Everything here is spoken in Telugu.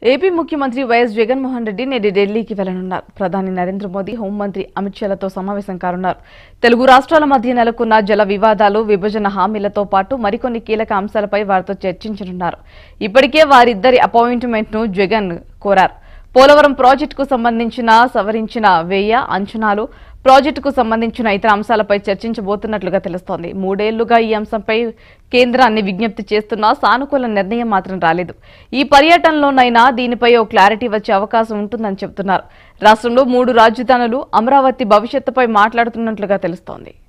ఏపీ ముఖ్యమంత్రి వైఎస్ జగన్మోహన్ రెడ్డి నేడు ఢిల్లీకి వెళ్లనున్నారు ప్రధాని నరేంద్ర మోదీ హోంమంత్రి అమిత్ షాలతో సమావేశం కానున్నారు తెలుగు రాష్ట్రాల మధ్య నెలకొన్న జల వివాదాలు విభజన హామీలతో పాటు మరికొన్ని కీలక అంశాలపై వారితో చర్చించనున్నారు ఇప్పటికే వారిద్దరి అపాయింట్మెంట్ ను జగన్ కోరారు పోలవరం ప్రాజెక్టుకు సంబంధించిన సవరించిన వ్యయ అంచనాలు ప్రాజెక్టుకు సంబంధించిన ఇతర అంశాలపై చర్చించబోతున్నట్లుగా తెలుస్తోంది మూడేళ్లుగా ఈ అంశంపై కేంద్రాన్ని విజ్ఞప్తి చేస్తున్నా సానుకూల నిర్ణయం మాత్రం రాలేదు ఈ పర్యటనలోనైనా దీనిపై ఓ క్లారిటీ వచ్చే అవకాశం ఉంటుందని చెబుతున్నారు రాష్ట్రంలో మూడు రాజధానులు అమరావతి భవిష్యత్తుపై మాట్లాడుతున్నట్లుగా తెలుస్తోంది